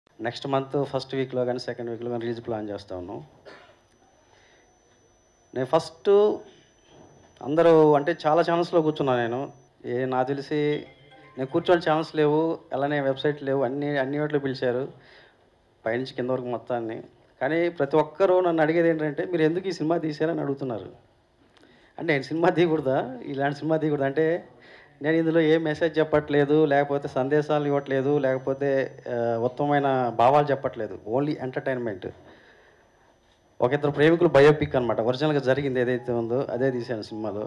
next month first వీక్లో కానీ second వీక్లో కానీ రిలీజ్ ప్లాన్ చేస్తా ఉన్నాం నేను ఫస్ట్ అందరూ అంటే చాలా ఛానల్స్లో కూర్చున్నా నేను ఏ నాకు తెలిసి నేను కూర్చొని ఛానల్స్ లేవు అలానే వెబ్సైట్ లేవు అన్ని అన్ని వాటిలో పిలిచారు పైనుంచి కింద వరకు మొత్తాన్ని కానీ ప్రతి ఒక్కరూ నన్ను అడిగేది ఏంటంటే మీరు ఎందుకు ఈ సినిమా తీశారని అడుగుతున్నారు అంటే నేను సినిమా తీయకూడదా ఇలాంటి సినిమా తీయకూడదా అంటే నేను ఇందులో ఏ మెసేజ్ చెప్పట్లేదు లేకపోతే సందేశాలు ఇవ్వట్లేదు లేకపోతే ఆ, ఉత్తమమైన భావాలు చెప్పట్లేదు ఓన్లీ ఎంటర్టైన్మెంట్ ఒక ఇద్దరు ప్రేమికులు బయోపిక్ అనమాట ఒరిజినల్గా జరిగింది ఏదైతే ఉందో అదే తీశాను సినిమాలో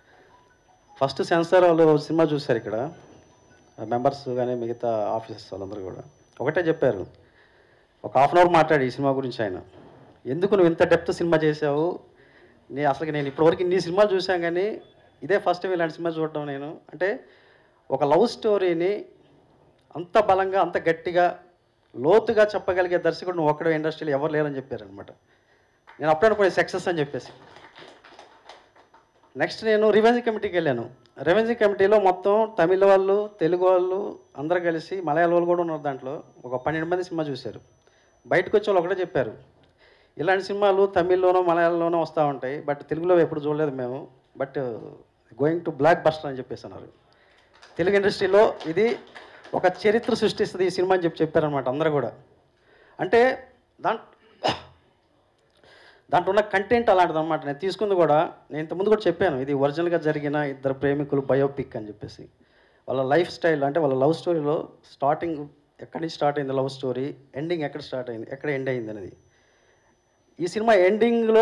ఫస్ట్ సెన్సార్ వాళ్ళు సినిమా చూశారు ఇక్కడ మెంబర్స్ కానీ మిగతా ఆఫీసర్స్ వాళ్ళందరూ కూడా ఒకటే చెప్పారు ఒక హాఫ్ అన్ అవర్ మాట్లాడి ఈ సినిమా గురించి ఆయన ఎందుకు నువ్వు ఇంత డెప్త్ సినిమా చేసావు నీ అసలు నేను ఇప్పటివరకు ఇన్ని సినిమాలు చూశాను కానీ ఇదే ఫస్ట్ టైం ఇలాంటి సినిమా చూడటం నేను అంటే ఒక లవ్ స్టోరీని అంత బలంగా అంత గట్టిగా లోతుగా చెప్పగలిగే దర్శకుడు నువ్వు ఒక్కడే ఇండస్ట్రీలో ఎవరు లేరని చెప్పారనమాట నేను అప్పుడు అనుకునే సక్సెస్ అని చెప్పేసి నెక్స్ట్ నేను రివెన్యూ కమిటీకి వెళ్ళాను రెవెన్యూ కమిటీలో మొత్తం తమిళ వాళ్ళు తెలుగు వాళ్ళు అందరూ కలిసి మలయాళ వాళ్ళు కూడా ఉన్నారు దాంట్లో ఒక పన్నెండు మంది సినిమా చూశారు బయటకు వచ్చే వాళ్ళు ఒకటే చెప్పారు ఇలాంటి సినిమాలు తమిళ్లోనో మలయాళంలోనో వస్తూ ఉంటాయి బట్ తెలుగులో ఎప్పుడు చూడలేదు మేము but going to blockbuster అని చెప్పేసి అన్నారు తెలుగు ఇండస్ట్రీలో ఇది ఒక చరిత్ర సృష్టిస్తుంది ఈ సినిమా అని చెప్పి చెప్పారనమాట అందరూ కూడా అంటే దాంట్ దాంట్లో ఉన్న కంటెంట్ అలాంటిది అనమాట నేను తీసుకుంది కూడా నేను ఇంతకుముందు కూడా చెప్పాను ఇది ఒరిజినల్గా జరిగిన ఇద్దరు ప్రేమికులు బయోపిక్ అని చెప్పేసి వాళ్ళ లైఫ్ స్టైల్ అంటే వాళ్ళ లవ్ స్టోరీలో స్టార్టింగ్ ఎక్కడి నుంచి స్టార్ట్ అయింది లవ్ స్టోరీ ఎండింగ్ ఎక్కడ స్టార్ట్ అయింది ఎక్కడ ఎండ్ అయింది అనేది ఈ సినిమా ఎండింగ్లో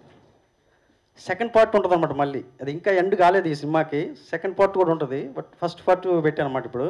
సెకండ్ పార్ట్ ఉంటుంది అనమాట మళ్ళీ అది ఇంకా ఎండ్ కాలేదు ఈ సినిమాకి సెకండ్ పార్ట్ కూడా ఉంటుంది బట్ ఫస్ట్ పార్ట్ పెట్టాను అనమాట ఇప్పుడు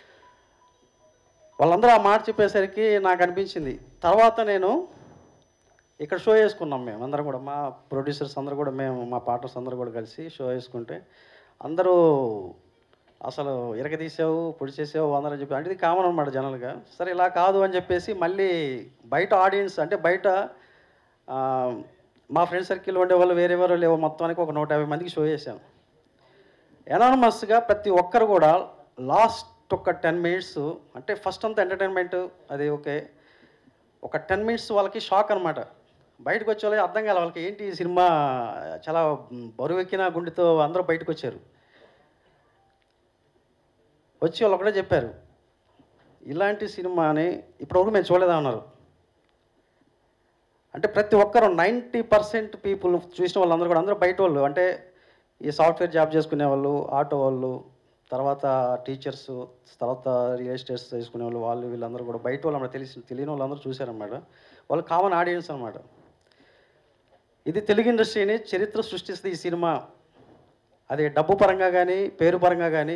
వాళ్ళందరూ ఆ మాట చెప్పేసరికి నాకు అనిపించింది తర్వాత నేను ఇక్కడ షో వేసుకున్నాం మేము అందరం కూడా మా ప్రొడ్యూసర్స్ అందరూ కూడా మేము మా పార్ట్నర్స్ అందరూ కూడా కలిసి షో వేసుకుంటే అందరూ అసలు ఇరగదీసావు పొడి చేసావు అందరూ చెప్పి అంటే ఇది కామన్ అనమాట జనరల్గా సరే ఇలా కాదు అని చెప్పేసి మళ్ళీ బయట ఆడియన్స్ అంటే బయట ఆ, మా ఫ్రెండ్ సర్కిల్ ఉండే వాళ్ళు వేరే వేరే లేవో మొత్తానికి ఒక నూట యాభై మందికి షో చేశాను ఎనానమస్గా ప్రతి ఒక్కరు కూడా లాస్ట్ ఒక టెన్ మినిట్స్ అంటే ఫస్ట్ అంతా ఎంటర్టైన్మెంట్ అది ఓకే ఒక టెన్ మినిట్స్ వాళ్ళకి షాక్ అనమాట బయటకు వచ్చే వాళ్ళకి అర్థం కాలే వాళ్ళకి ఏంటి ఈ సినిమా చాలా బరువెక్కిన గుండెతో అందరూ బయటకు వచ్చారు వచ్చి వాళ్ళు ఒకటే చెప్పారు ఇలాంటి సినిమాని ఇప్పటివరకు మేము చూడలేదన్నారు అంటే ప్రతి ఒక్కరు నైంటీ పర్సెంట్ పీపుల్ చూసిన వాళ్ళందరూ కూడా అందరూ బయట వాళ్ళు అంటే ఈ సాఫ్ట్వేర్ జాబ్ చేసుకునే వాళ్ళు ఆటో వాళ్ళు తర్వాత టీచర్స్ తర్వాత రియల్ ఎస్టేట్స్ చేసుకునే వాళ్ళు వాళ్ళు వీళ్ళందరూ కూడా బయట వాళ్ళు అన్నమాట తెలిసి తెలియని వాళ్ళందరూ చూశారన్నమాట వాళ్ళు కామన్ ఆడియన్స్ అనమాట ఇది తెలుగు ఇండస్ట్రీని చరిత్ర సృష్టిస్తుంది ఈ సినిమా అది డబ్బు పరంగా కానీ పేరు పరంగా కానీ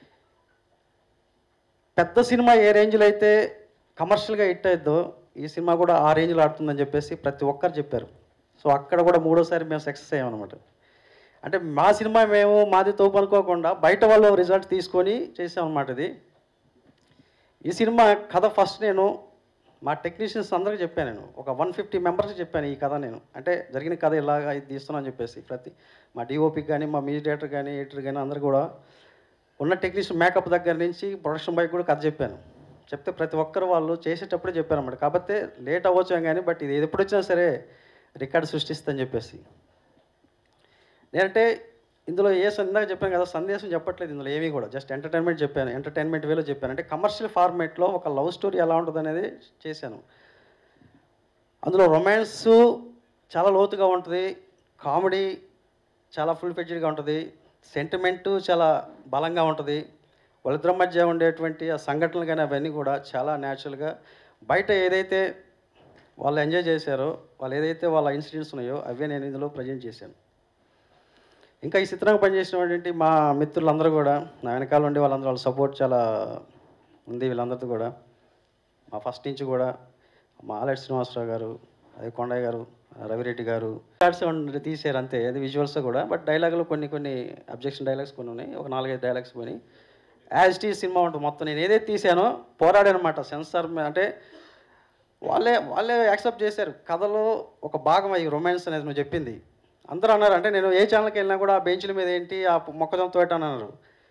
పెద్ద సినిమా ఏ రేంజ్లో అయితే కమర్షియల్గా హిట్ అయిద్దో ఈ సినిమా కూడా ఆ రేంజ్లో ఆడుతుందని చెప్పేసి ప్రతి ఒక్కరు చెప్పారు సో అక్కడ కూడా మూడోసారి మేము సక్సెస్ అయ్యామన్నమాట అంటే మా సినిమా మేము మాది తోపు అనుకోకుండా బయట వాళ్ళు రిజల్ట్ తీసుకొని చేసామన్నమాట ఇది ఈ సినిమా కథ ఫస్ట్ నేను మా టెక్నీషియన్స్ అందరికీ చెప్పాను నేను ఒక వన్ ఫిఫ్టీ మెంబర్స్కి చెప్పాను ఈ కథ నేను అంటే జరిగిన కథ ఇలాగా ఇది తీస్తున్నాను అని చెప్పేసి ప్రతి మా డిఓపి కానీ మా మ్యూజిక్ డైరెక్టర్ కానీ ఎడిటర్ కానీ అందరు కూడా ఉన్న టెక్నీషియన్ మేకప్ దగ్గర నుంచి ప్రొడక్షన్ బైక్ కూడా కథ చెప్పాను చెప్తే ప్రతి ఒక్కరు వాళ్ళు చేసేటప్పుడే చెప్పారు అన్నమాట కాకపోతే లేట్ అవ్వచ్చు కానీ బట్ ఇది ఎప్పుడు వచ్చినా సరే రికార్డు సృష్టిస్తుందని చెప్పేసి నేనంటే ఇందులో ఏ సం- ఇందాక చెప్పాను కదా సందేశం చెప్పట్లేదు ఇందులో ఏమీ కూడా జస్ట్ ఎంటర్టైన్మెంట్ చెప్పాను ఎంటర్టైన్మెంట్ వేలో చెప్పాను అంటే కమర్షియల్ ఫార్మేట్లో ఒక లవ్ స్టోరీ ఎలా ఉంటుంది అనేది చేశాను అందులో రొమాన్స్ చాలా లోతుగా ఉంటుంది కామెడీ చాలా ఫుల్ ఫెడ్జ్డ్గా ఉంటుంది సెంటిమెంటు చాలా బలంగా ఉంటుంది వాళ్ళిద్దరి మధ్య ఉండేటువంటి ఆ సంఘటనలు కానీ అవన్నీ కూడా చాలా న్యాచురల్గా బయట ఏదైతే వాళ్ళు ఎంజాయ్ చేశారో వాళ్ళు ఏదైతే వాళ్ళ ఇన్సిడెంట్స్ ఉన్నాయో అవే నేను ఇందులో ప్రజెంట్ చేశాను ఇంకా ఈ చిత్రంగా పనిచేసినటువంటి మా మిత్రులందరూ కూడా నా వెనకాల ఉండి వాళ్ళందరూ వాళ్ళ సపోర్ట్ చాలా ఉంది వీళ్ళందరితో కూడా మా ఫస్ట్ నుంచి కూడా మా ఆలెట్ శ్రీనివాసరావు గారు అదే కొండయ్య గారు రవిరెడ్డి గారు షార్ట్స్ ఉండి తీసారు అంతే అది విజువల్స్ కూడా బట్ డైలాగులు కొన్ని కొన్ని అబ్జెక్షన్ డైలాగ్స్ కొన్ని ఉన్నాయి ఒక నాలుగైదు డైలాగ్స్ పోయి యాజ్ టీ సినిమా ఉంటుంది మొత్తం నేను ఏదైతే తీసానో పోరాడానమాట సెన్సార్ మీద అంటే వాళ్ళే వాళ్ళే యాక్సెప్ట్ చేశారు కథలో ఒక భాగం అయ్యి రొమాన్స్ అనేది నువ్వు చెప్పింది అందరూ అన్నారు అంటే నేను ఏ ఛానల్కి వెళ్ళినా కూడా ఆ బెంచ్ల మీద ఏంటి ఆ మొక్కజొన్న తోట అని అన్నారు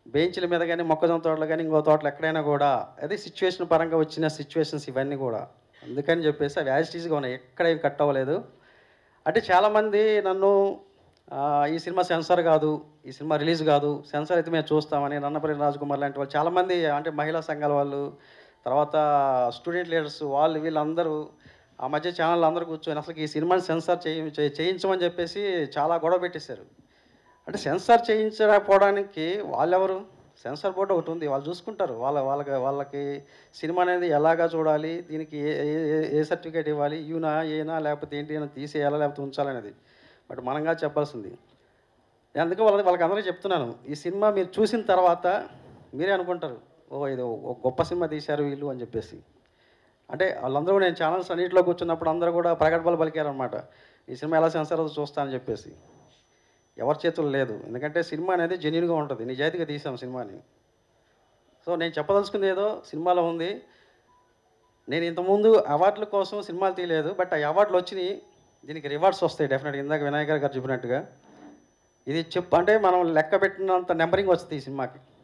బెంచ్ల మీద కానీ మొక్కజొన్న తోటలు కానీ ఇంకో తోటలు ఎక్కడైనా కూడా అదే సిచ్యువేషన్ పరంగా వచ్చిన సిచ్యువేషన్స్ ఇవన్నీ కూడా అందుకని చెప్పేసి అవి యాజిటీస్గా ఉన్నాయి ఎక్కడ ఏం కట్ అవ్వలేదు అంటే చాలామంది నన్ను ఆ, ఈ సినిమా సెన్సార్ కాదు ఈ సినిమా రిలీజ్ కాదు సెన్సార్ అయితే మేము చూస్తామని నన్నపల్లి రాజకుమార్ లాంటి వాళ్ళు చాలామంది అంటే మహిళా సంఘాల వాళ్ళు తర్వాత స్టూడెంట్ లీడర్స్ వాళ్ళు వీళ్ళందరూ ఆ మధ్య ఛానల్ అందరూ కూర్చొని అసలు ఈ సినిమాని సెన్సార్ చేయి చే- చేయించమని చెప్పేసి చాలా గొడవ పెట్టేశారు అంటే సెన్సార్ చేయించకపోవడానికి వాళ్ళెవరు సెన్సార్ బోర్డు ఒకటి ఉంది వాళ్ళు చూసుకుంటారు వాళ్ళ వాళ్ళకి వాళ్ళకి సినిమా అనేది ఎలాగా చూడాలి దీనికి ఏ ఏ- ఏ- ఏ సర్టిఫికేట్ ఇవ్వాలి యూనా ఏనా లేకపోతే ఏంటి అని తీసేయాలా లేకపోతే ఉంచాలనేది బట్ మనంగా చెప్పాల్సింది నేను అందుకే వాళ్ళకి వాళ్ళకి అందరికీ చెప్తున్నాను ఈ సినిమా మీరు చూసిన తర్వాత మీరే అనుకుంటారు ఓ ఇది ఒక గొప్ప సినిమా తీశారు వీళ్ళు అని చెప్పేసి అంటే వాళ్ళందరూ నేను ఛానల్స్ అన్నింటిలో కూర్చున్నప్పుడు అందరూ కూడా ప్రకటనలు పలికారనమాట ఈ సినిమా ఎలా సెన్సార్ అవుతుందో చూస్తానని చెప్పేసి ఎవరి చేతుల్లో లేదు ఎందుకంటే సినిమా అనేది జెన్యున్గా ఉంటుంది నిజాయితీగా తీసాం సినిమాని సో నేను చెప్పదలుచుకుంది ఏదో సినిమాలో ఉంది నేను ఇంతకుముందు అవార్డుల కోసం సినిమాలు తీయలేదు బట్ ఆ అవార్డులు వచ్చినాయి దీనికి రివార్డ్స్ వస్తాయి డెఫినెట్గా ఇందాక వినాయకర్ గారు చెప్పినట్టుగా ఇది చెప్పు అంటే మనం లెక్క పెట్టినంత నెంబరింగ్ వస్తుంది ఈ సినిమాకి